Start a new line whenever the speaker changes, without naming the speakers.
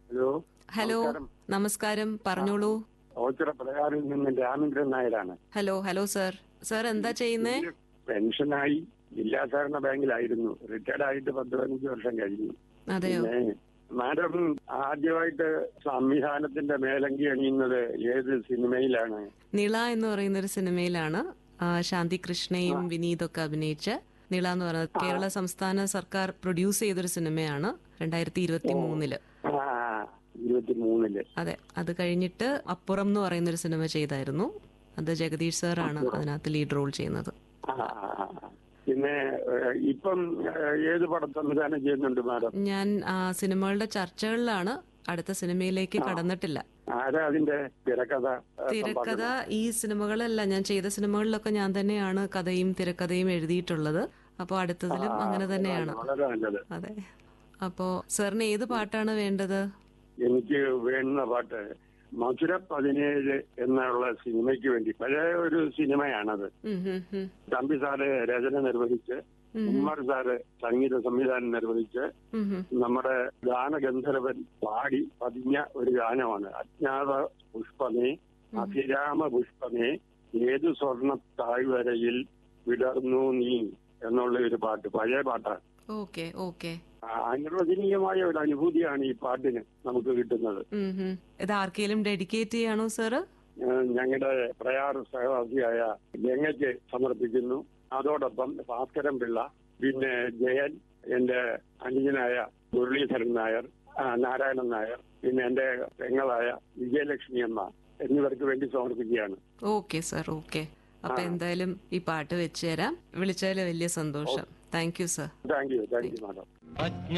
Hello
hello
നമസ്കാരം.
നമസ്കാരം പറഞ്ഞോളൂ
ഓച്ചിറ പ്രകാരിൽ നിന്ന് രാമേന്ദ്രൻ നായരാണ്
ഹലോ ഹലോ സർ സർ എന്താ ചെയ്യുന്നേ
പെൻഷനായി ജില്ലാ സഹകരണ ബാങ്കിലായിരുന്നു റിട്ടയർഡ് ആയിട്ട് പത്ത് പതിനഞ്ച് വർഷം കഴിഞ്ഞു
അതെയോ
പിന്നെ മാഡം ആദ്യമായിട്ട് സംവിധാനത്തിന്റെ മേലങ്കി അണിയുന്നത് ഏത് സിനിമയിലാണ്
നിള എന്ന് പറയുന്ന ഒരു സിനിമയിലാണ് ആ, ശാന്തി കൃഷ്ണയും വിനീതൊക്കെ അഭിനയിച്ച നിള എന്ന് പറയുന്നത് കേരള സംസ്ഥാന സർക്കാർ പ്രൊഡ്യൂസ് ചെയ്തൊരു സിനിമയാണ് രണ്ടായിരത്തി ഇരുപത്തി മൂന്നില്
ആ ഇരുപത്തി മൂന്നില്
അതെ അത് കഴിഞ്ഞിട്ട് അപ്പുറം എന്ന് പറയുന്ന ഒരു സിനിമ ചെയ്തായിരുന്നു അത് ജഗദീഷ് സാറാണ് അതിനകത്ത് ലീഡ് റോൾ ചെയ്യുന്നത്
ആ, ആ, ആ. പിന്നെ ഏഹ്, ഇപ്പം ഏഹ്, ഏത് പടം സംവിധാനം ചെയ്യുന്നുണ്ട് മാഡം
ഞാൻ ആ, സിനിമകളുടെ ചർച്ചകളിലാണ് അടുത്ത സിനിമയിലേക്ക് കടന്നിട്ടില്ല
ആരാ അതിന്റെ തിരക്കഥ ഏഹ്,
തിരക്കഥ ഈ സിനിമകളല്ല ഞാൻ ചെയ്ത സിനിമകളിലൊക്കെ ഞാൻ തന്നെയാണ് കഥയും തിരക്കഥയും എഴുതിയിട്ടുള്ളത് അപ്പോൾ അടുത്തതിലും അങ്ങനെ തന്നെയാണ്
വളരെ നല്ലത്
അതെ അപ്പോ സാറിന് ഏത് പാട്ടാണ് വേണ്ടത്
എനിക്ക് വേണ്ടുന്ന പാട്ട് മധുര പതിനേഴ് എന്നുള്ള സിനിമയ്ക്ക് വേണ്ടി പഴയ ഒരു സിനിമയാണത്
ഉം, ഉം, ഉം.
തമ്പി സാറ് രചന നിർവഹിച്ച് ഉമ്മർ സാറ് സംഗീത സംവിധാനം നിർവഹിച്ച്
ഉം, ഉം.
നമ്മുടെ ഗാനഗന്ധർവൻ പാടി പതിഞ്ഞ ഒരു ഗാനമാണ് അജ്ഞാത പുഷ്പമേ അഭിരാമ പുഷ്പമേ ഏതു സ്വർണ്ണ താഴ്വരയിൽ വിടർന്നു നീ എന്നുള്ള ഒരു പാട്ട് പഴയ പാട്ടാണ്
ഓക്കെ ഓക്കെ
ആ, അനിർവചനീയമായ ഒരു അനുഭൂതിയാണ് ഈ പാട്ടിന് നമുക്ക് കിട്ടുന്നത്
ഉം, ഉം. ഇത് ആർക്കെങ്കിലും ഡെഡിക്കേറ്റ് ചെയ്യാണോ സാറ്
ഏഹ് ഞങ്ങളുടെ പ്രയാർ സഹവാസിയായ ഗംഗയ്ക്ക് സമർപ്പിക്കുന്നു അതോടൊപ്പം ഭാസ്കരൻ പിള്ള പിന്നെ ജയൻ എന്റെ അനുജനായ മുരളീധരൻ നായർ ആ, നാരായണൻ നായർ പിന്നെ എന്റെ പെങ്ങളായ വിജയലക്ഷ്മി അമ്മ എന്നിവർക്ക് വേണ്ടി സമർപ്പിക്കുകയാണ്
ഓക്കെ സാർ ഓക്കെ അപ്പൊ എന്തായാലും ഈ പാട്ട് വെച്ച് തരാം വിളിച്ചതിൽ വലിയ സന്തോഷം thank you sir
thank you thank you madam
അജ്ഞ